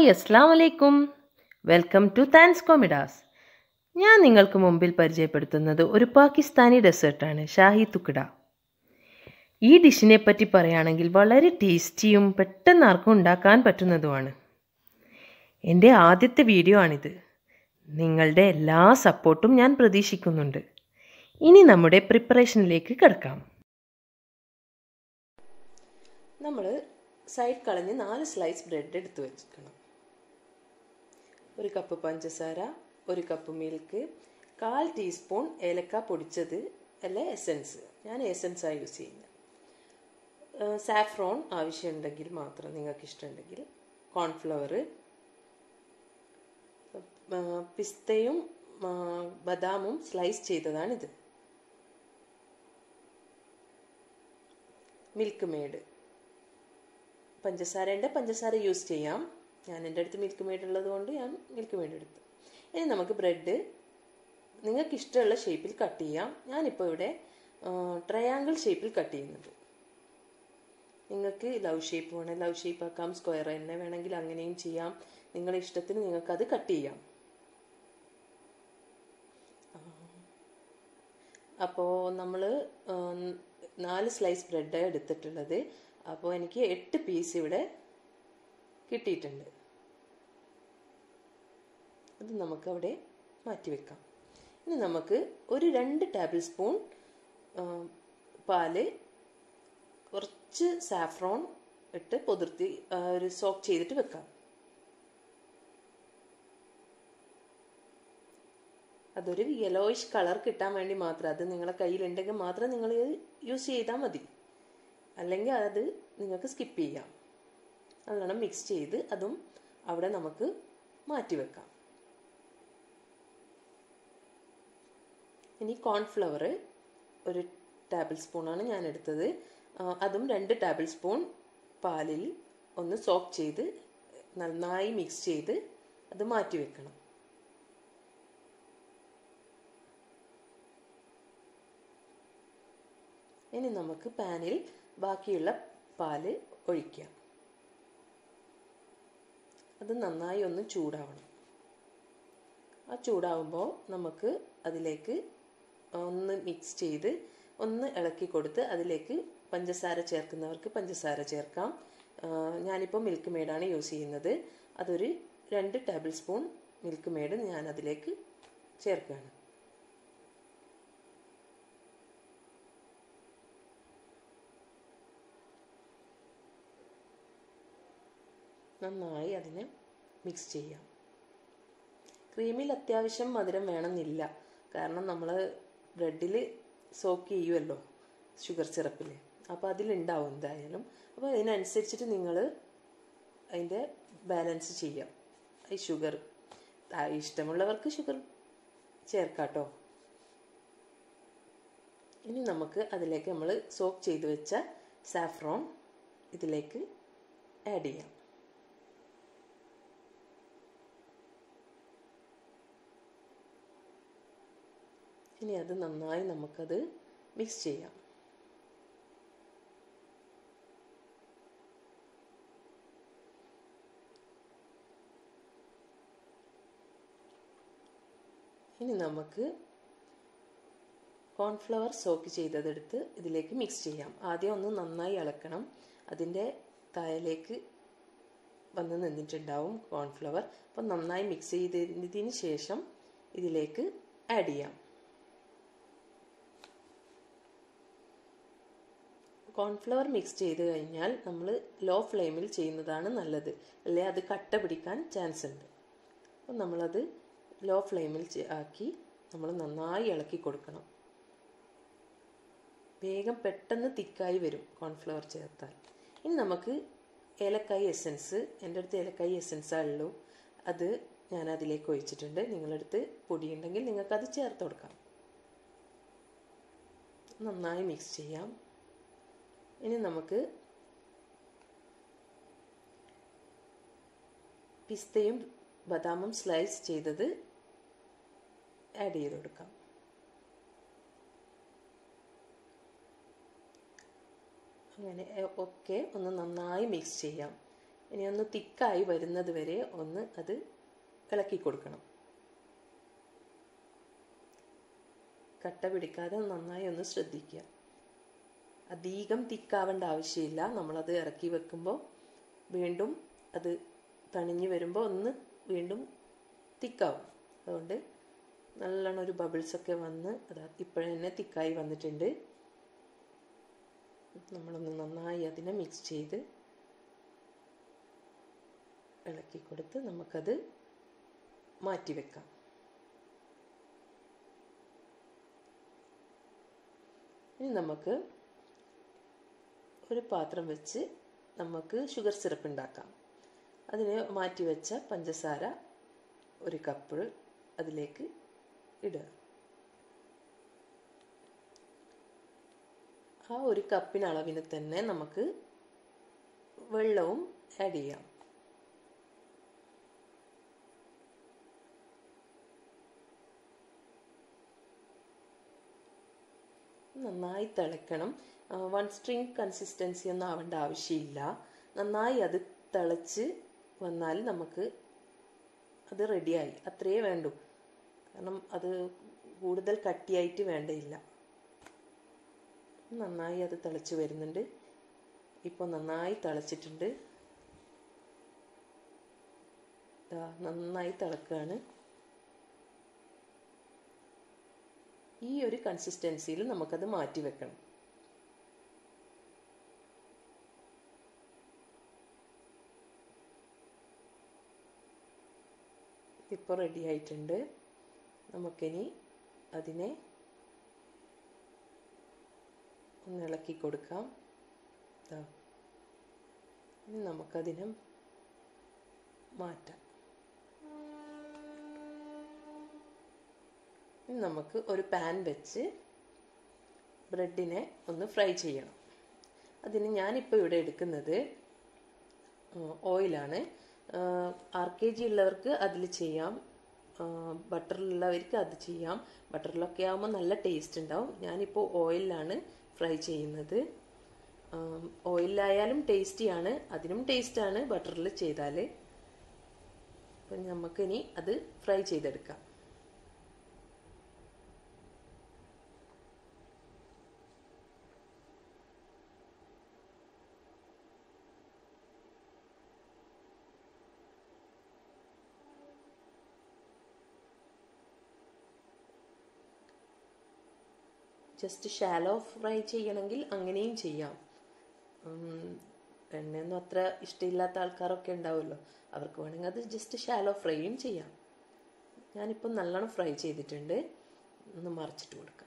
hi അസ്സാം വലൈക്കും welcome to താൻസ് കോമിഡാസ് ഞാൻ നിങ്ങൾക്ക് മുമ്പിൽ പരിചയപ്പെടുത്തുന്നത് ഒരു പാകിസ്ഥാനി ഡെസേർട്ടാണ് ഷാഹി തുക്കട ഈ ഡിഷിനെ പറ്റി പറയുകയാണെങ്കിൽ വളരെ ടേസ്റ്റിയും പെട്ടെന്ന് ആർക്കും ഉണ്ടാക്കാൻ പറ്റുന്നതുമാണ് എൻ്റെ ആദ്യത്തെ വീഡിയോ ആണിത് നിങ്ങളുടെ എല്ലാ സപ്പോർട്ടും ഞാൻ പ്രതീക്ഷിക്കുന്നുണ്ട് ഇനി നമ്മുടെ പ്രിപ്പറേഷനിലേക്ക് കിടക്കാം നമ്മൾ സൈഡ് കളഞ്ഞ് നാല് സ്ലൈസ് ബ്രെഡ് എടുത്ത് വെക്കണം ഒരു കപ്പ് പഞ്ചസാര ഒരു കപ്പ് മിൽക്ക് കാൽ ടീസ്പൂൺ ഏലക്ക പൊടിച്ചത് അല്ലെ എസൻസ് ഞാൻ എസൻസാണ് യൂസ് ചെയ്യുന്നത് സാഫ്രോൺ ആവശ്യമുണ്ടെങ്കിൽ മാത്രം നിങ്ങൾക്ക് ഇഷ്ടമുണ്ടെങ്കിൽ കോൺഫ്ലവർ പിസ്തയും ബദാമും സ്ലൈസ് ചെയ്തതാണിത് മിൽക്ക് മേഡ് പഞ്ചസാരയുടെ പഞ്ചസാര യൂസ് ചെയ്യാം ഞാൻ എൻ്റെ അടുത്ത് മിൽക്ക് മെയ്ഡ് ഉള്ളത് കൊണ്ട് ഞാൻ മിൽക്ക് മെയ്ഡ് എടുത്തു ഇനി നമുക്ക് ബ്രെഡ് നിങ്ങൾക്ക് ഇഷ്ടമുള്ള ഷേപ്പിൽ കട്ട് ചെയ്യാം ഞാനിപ്പോൾ ഇവിടെ ട്രയാങ്കിൾ ഷേപ്പിൽ കട്ട് ചെയ്യുന്നത് നിങ്ങൾക്ക് ലവ് ഷേപ്പ് വേണേൽ ലവ് ഷേപ്പ് ആക്കാം സ്ക്വയർ തന്നെ വേണമെങ്കിൽ അങ്ങനെയും ചെയ്യാം നിങ്ങളുടെ ഇഷ്ടത്തിന് നിങ്ങൾക്കത് കട്ട് ചെയ്യാം അപ്പോൾ നമ്മൾ നാല് സ്ലൈസ് ബ്രെഡ് എടുത്തിട്ടുള്ളത് അപ്പോൾ എനിക്ക് എട്ട് പീസ് ഇവിടെ കിട്ടിയിട്ടുണ്ട് അത് നമുക്കവിടെ മാറ്റി വെക്കാം ഇനി നമുക്ക് ഒരു രണ്ട് ടേബിൾ സ്പൂൺ പാല് കുറച്ച് സാഫ്രോൺ ഇട്ട് പൊതിർത്തി ഒരു സോക്ക് ചെയ്തിട്ട് വെക്കാം അതൊരു യെലോയിഷ് കളർ കിട്ടാൻ വേണ്ടി മാത്രം അത് നിങ്ങളെ കയ്യിലുണ്ടെങ്കിൽ മാത്രം നിങ്ങൾ യൂസ് ചെയ്താൽ മതി അല്ലെങ്കിൽ അത് നിങ്ങൾക്ക് സ്കിപ്പ് ചെയ്യാം നല്ലോണം മിക്സ് ചെയ്ത് അതും അവിടെ നമുക്ക് മാറ്റി വെക്കാം ഇനി കോൺഫ്ലവർ ഒരു ടേബിൾ സ്പൂണാണ് ഞാൻ എടുത്തത് അതും രണ്ട് ടേബിൾ സ്പൂൺ പാലിൽ ഒന്ന് സോക്ക് ചെയ്ത് നന്നായി മിക്സ് ചെയ്ത് അത് മാറ്റി വെക്കണം ഇനി നമുക്ക് പാനിൽ ബാക്കിയുള്ള പാല് ഒഴിക്കാം അത് നന്നായി ഒന്ന് ചൂടാവണം ആ ചൂടാവുമ്പോൾ നമുക്ക് അതിലേക്ക് ഒന്ന് മിക്സ് ചെയ്ത് ഒന്ന് ഇളക്കി കൊടുത്ത് അതിലേക്ക് പഞ്ചസാര ചേർക്കുന്നവർക്ക് പഞ്ചസാര ചേർക്കാം ഞാനിപ്പോൾ മിൽക്ക് മെയ്ഡാണ് യൂസ് ചെയ്യുന്നത് അതൊരു രണ്ട് ടേബിൾ സ്പൂൺ മിൽക്ക് മെയ്ഡ് ഞാൻ അതിലേക്ക് ചേർക്കുകയാണ് നന്നായി അതിനെ മിക്സ് ചെയ്യാം ക്രീമിൽ അത്യാവശ്യം മധുരം വേണമെന്നില്ല കാരണം നമ്മൾ ബ്രെഡിൽ സോക്ക് ചെയ്യുമല്ലോ ഷുഗർ സിറപ്പിൽ അപ്പോൾ അതിലുണ്ടാവും എന്തായാലും അപ്പോൾ അതിനനുസരിച്ചിട്ട് നിങ്ങൾ അതിൻ്റെ ബാലൻസ് ചെയ്യാം ഈ ഷുഗർ ഇഷ്ടമുള്ളവർക്ക് ഷുഗർ ചേർക്കാട്ടോ ഇനി നമുക്ക് അതിലേക്ക് നമ്മൾ സോക്ക് ചെയ്ത് വെച്ച സാഫ്രോൺ ഇതിലേക്ക് ആഡ് ചെയ്യാം ഇനി അത് നന്നായി നമുക്കത് മിക്സ് ചെയ്യാം ഇനി നമുക്ക് കോൺഫ്ലവർ സോക്ക് ചെയ്തതെടുത്ത് ഇതിലേക്ക് മിക്സ് ചെയ്യാം ആദ്യം ഒന്ന് നന്നായി ഇളക്കണം അതിൻ്റെ താഴേക്ക് വന്ന് നിന്നിട്ടുണ്ടാവും കോൺഫ്ലവർ അപ്പം നന്നായി മിക്സ് ചെയ്തതിന് ശേഷം ഇതിലേക്ക് ആഡ് ചെയ്യാം കോൺഫ്ലവർ മിക്സ് ചെയ്ത് കഴിഞ്ഞാൽ നമ്മൾ ലോ ഫ്ലെയിമിൽ ചെയ്യുന്നതാണ് നല്ലത് അല്ലെ അത് കട്ട പിടിക്കാൻ ചാൻസ് ഉണ്ട് അപ്പം നമ്മളത് ലോ ഫ്ലെയിമിൽ ആക്കി നമ്മൾ നന്നായി ഇളക്കി കൊടുക്കണം വേഗം പെട്ടെന്ന് തിക്കായി വരും കോൺഫ്ലവർ ചേർത്താൽ ഇനി നമുക്ക് ഏലക്കായി എസൻസ് എൻ്റെ അടുത്ത് ഏലക്കായി എസൻസാണ് ഉള്ളൂ അത് ഞാൻ അതിലേക്ക് ഒഴിച്ചിട്ടുണ്ട് നിങ്ങളടുത്ത് പൊടിയുണ്ടെങ്കിൽ നിങ്ങൾക്കത് ചേർത്ത് കൊടുക്കാം നന്നായി മിക്സ് ചെയ്യാം ഇനി നമുക്ക് പിസ്തയും ബദാമും സ്ലൈസ് ചെയ്തത് ആഡ് ചെയ്ത് കൊടുക്കാം അങ്ങനെ ഒക്കെ ഒന്ന് നന്നായി മിക്സ് ചെയ്യാം ഇനി ഒന്ന് തിക്കായി വരുന്നത് വരെ ഒന്ന് അത് ഇളക്കി കൊടുക്കണം കട്ട പിടിക്കാതെ നന്നായി ഒന്ന് ശ്രദ്ധിക്കുക അധികം തിക്കാവേണ്ട ആവശ്യമില്ല നമ്മളത് ഇറക്കി വെക്കുമ്പോൾ വീണ്ടും അത് തണിഞ്ഞു വരുമ്പോൾ ഒന്ന് വീണ്ടും തിക്കാവും അതുകൊണ്ട് നല്ലോണം ഒരു ബബിൾസ് ഒക്കെ വന്ന് അതാ ഇപ്പോഴേ തന്നെ തിക്കായി വന്നിട്ടുണ്ട് നമ്മളൊന്ന് നന്നായി അതിനെ മിക്സ് ചെയ്ത് ഇളക്കി കൊടുത്ത് നമുക്കത് മാറ്റി വെക്കാം ഇനി നമുക്ക് ഒരു പാത്രം വെച്ച് നമുക്ക് ഷുഗർ സിറപ്പ് ഉണ്ടാക്കാം അതിന് മാറ്റി വെച്ച പഞ്ചസാര ഒരു കപ്പ് അതിലേക്ക് ഇടുക ആ ഒരു കപ്പിന് അളവിന് തന്നെ നമുക്ക് വെള്ളവും ആഡ് ചെയ്യാം നന്നായി തിളയ്ക്കണം വൺ സ്ട്രിങ് കൺസിസ്റ്റൻസി ഒന്നും ആവേണ്ട ആവശ്യമില്ല നന്നായി അത് തിളച്ച് വന്നാൽ നമുക്ക് അത് റെഡിയായി അത്രയേ വേണ്ടൂ കാരണം അത് കൂടുതൽ കട്ടിയായിട്ട് വേണ്ടയില്ല നന്നായി അത് തിളച്ച് വരുന്നുണ്ട് ഇപ്പോൾ നന്നായി തിളച്ചിട്ടുണ്ട് നന്നായി തിളക്കുകയാണ് ഈ ഒരു കൺസിസ്റ്റൻസിയിൽ നമുക്കത് മാറ്റി വെക്കണം ഇപ്പോൾ റെഡി ആയിട്ടുണ്ട് നമുക്കിനി അതിനെ ഒന്ന് ഇളക്കി കൊടുക്കാം ഇനി നമുക്കതിനെ മാറ്റാം ഇനി നമുക്ക് ഒരു പാൻ വെച്ച് ബ്രെഡിനെ ഒന്ന് ഫ്രൈ ചെയ്യണം അതിന് ഞാനിപ്പോൾ ഇവിടെ എടുക്കുന്നത് ഓയിലാണ് ആർ കെ ജി ഉള്ളവർക്ക് അതിൽ ചെയ്യാം ബട്ടറിലുള്ളവർക്ക് അത് ചെയ്യാം ബട്ടറിലൊക്കെ ആകുമ്പോൾ നല്ല ടേസ്റ്റ് ഉണ്ടാവും ഞാനിപ്പോൾ ഓയിലാണ് ഫ്രൈ ചെയ്യുന്നത് ഓയിലായാലും ടേസ്റ്റിയാണ് അതിനും ടേസ്റ്റാണ് ബട്ടറിൽ ചെയ്താൽ അപ്പം നമുക്കിനി അത് ഫ്രൈ ചെയ്തെടുക്കാം ജസ്റ്റ് ഷാലോ ഫ്രൈ ചെയ്യണമെങ്കിൽ അങ്ങനെയും ചെയ്യാം എണ്ണയൊന്നും അത്ര ഇഷ്ടമില്ലാത്ത ആൾക്കാരൊക്കെ ഉണ്ടാവുമല്ലോ അവർക്ക് വേണമെങ്കിൽ അത് ജസ്റ്റ് ഷാലോ ഫ്രൈയും ചെയ്യാം ഞാനിപ്പം നല്ലോണം ഫ്രൈ ചെയ്തിട്ടുണ്ട് ഒന്ന് മറിച്ചിട്ട് കൊടുക്കാം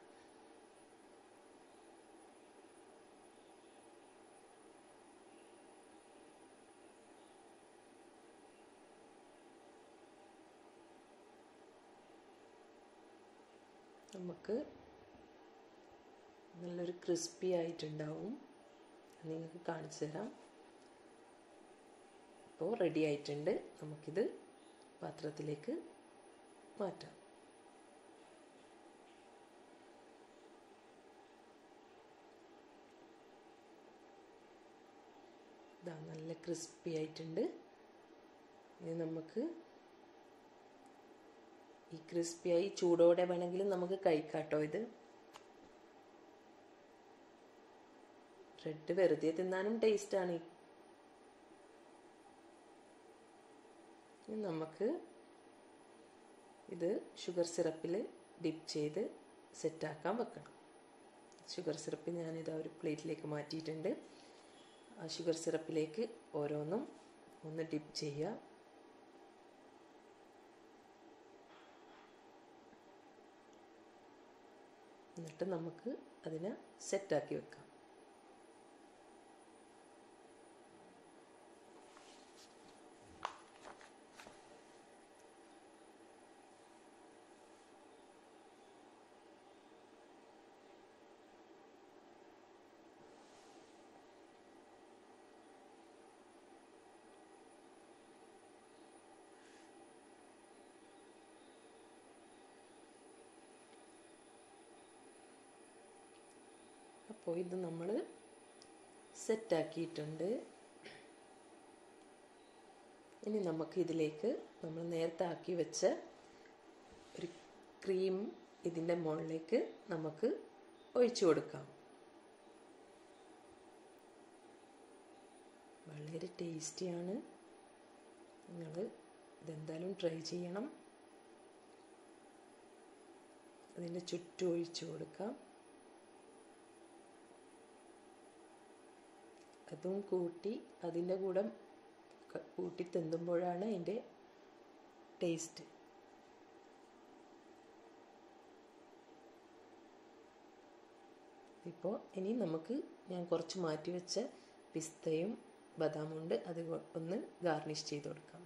നമുക്ക് നല്ലൊരു ക്രിസ്പി ആയിട്ടുണ്ടാവും നിങ്ങൾക്ക് കാണിച്ചു തരാം ഇപ്പോൾ റെഡി ആയിട്ടുണ്ട് നമുക്കിത് പാത്രത്തിലേക്ക് മാറ്റാം ഇതാ നല്ല ക്രിസ്പി ആയിട്ടുണ്ട് ഇനി നമുക്ക് ഈ ക്രിസ്പിയായി ചൂടോടെ വേണമെങ്കിലും നമുക്ക് കഴിക്കാട്ടോ ഇത് ബ്രെഡ് വെറുതെ തിന്നാനും ടേസ്റ്റാണ് നമുക്ക് ഇത് ഷുഗർ സിറപ്പിൽ ഡിപ്പ് ചെയ്ത് സെറ്റാക്കാൻ വെക്കണം ഷുഗർ സിറപ്പ് ഞാനിത് ഒരു പ്ലേറ്റിലേക്ക് മാറ്റിയിട്ടുണ്ട് ആ ഷുഗർ സിറപ്പിലേക്ക് ഓരോന്നും ഒന്ന് ഡിപ്പ് ചെയ്യുക എന്നിട്ട് നമുക്ക് അതിനെ സെറ്റാക്കി വെക്കാം അപ്പോൾ ഇത് നമ്മൾ സെറ്റാക്കിയിട്ടുണ്ട് ഇനി നമുക്ക് ഇതിലേക്ക് നമ്മൾ നേരത്തെ ആക്കി വെച്ച ഒരു ക്രീം ഇതിൻ്റെ മുകളിലേക്ക് നമുക്ക് ഒഴിച്ചു കൊടുക്കാം വളരെ ടേസ്റ്റിയാണ് നിങ്ങൾ ഇതെന്തായാലും ട്രൈ ചെയ്യണം അതിൻ്റെ ചുറ്റും ഒഴിച്ചു കൊടുക്കാം അതും കൂട്ടി അതിൻ്റെ കൂടെ കൂട്ടി തിന്നുമ്പോഴാണ് അതിൻ്റെ ടേസ്റ്റ് ഇപ്പോൾ ഇനി നമുക്ക് ഞാൻ കുറച്ച് മാറ്റി വെച്ച പിസ്തയും ബദാമുണ്ട് അത് ഒന്ന് ഗാർണിഷ് ചെയ്ത് കൊടുക്കാം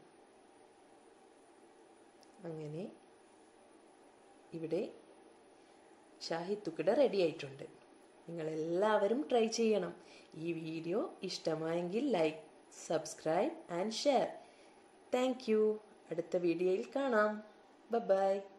അങ്ങനെ ഇവിടെ ഷാഹി തുക്കിട റെഡി ആയിട്ടുണ്ട് നിങ്ങളെല്ലാവരും ട്രൈ ചെയ്യണം ഈ വീഡിയോ ഇഷ്ടമായെങ്കിൽ like subscribe and share thank you അടുത്ത വീഡിയോയിൽ കാണാം ബൈ